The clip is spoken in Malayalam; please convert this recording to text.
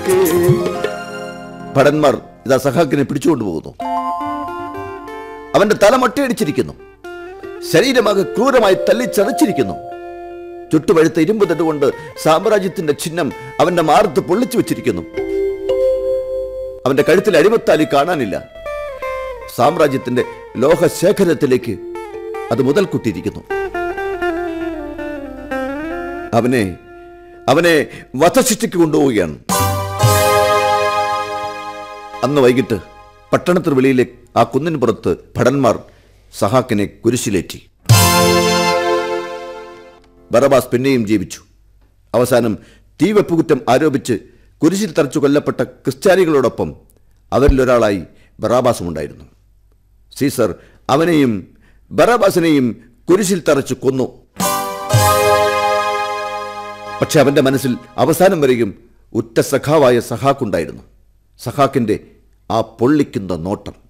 സഹാക്കേ ഭടന്മാർ ഇതാ സഹാക്കിനെ പിടിച്ചുകൊണ്ടുപോകുന്നു അവന്റെ തല മൊട്ടയടിച്ചിരിക്കുന്നു ശരീരമാകെ ക്രൂരമായി തല്ലിച്ചതച്ചിരിക്കുന്നു ചുട്ടുപഴുത്ത ഇരുമ്പ് തട്ടുകൊണ്ട് സാമ്രാജ്യത്തിന്റെ ചിഹ്നം അവന്റെ മാറത്ത് പൊള്ളിച്ചു വെച്ചിരിക്കുന്നു അവന്റെ കഴുത്തിൽ അടിമത്താലി കാണാനില്ല സാമ്രാജ്യത്തിന്റെ ലോഹശേഖരത്തിലേക്ക് അത് മുതൽ കുത്തിയിരിക്കുന്നു അവനെ അവനെ വധശിക്ഷയ്ക്ക് കൊണ്ടുപോവുകയാണ് അന്ന് വൈകിട്ട് പട്ടണത്തിന് വെളിയിലെ ആ കുന്നിന് പുറത്ത് ഭടന്മാർ സഹാക്കിനെ കുരിശിലേറ്റി ബറബാസ് പിന്നെയും ജീവിച്ചു അവസാനം തീവെപ്പുകുറ്റം ആരോപിച്ച് കുരിശിൽ തറച്ചു കൊല്ലപ്പെട്ട ക്രിസ്ത്യാനികളോടൊപ്പം അവരിലൊരാളായി ബറാബാസും ഉണ്ടായിരുന്നു സീസർ അവനെയും ബറാബാസിനെയും കുരിശിൽ തറച്ചു കൊന്നു പക്ഷെ അവന്റെ മനസ്സിൽ അവസാനം വരെയും ഉറ്റ സഖാവായ സഹാക്കുണ്ടായിരുന്നു സഹാക്കിന്റെ ആ പൊള്ളിക്കുന്ന നോട്ടം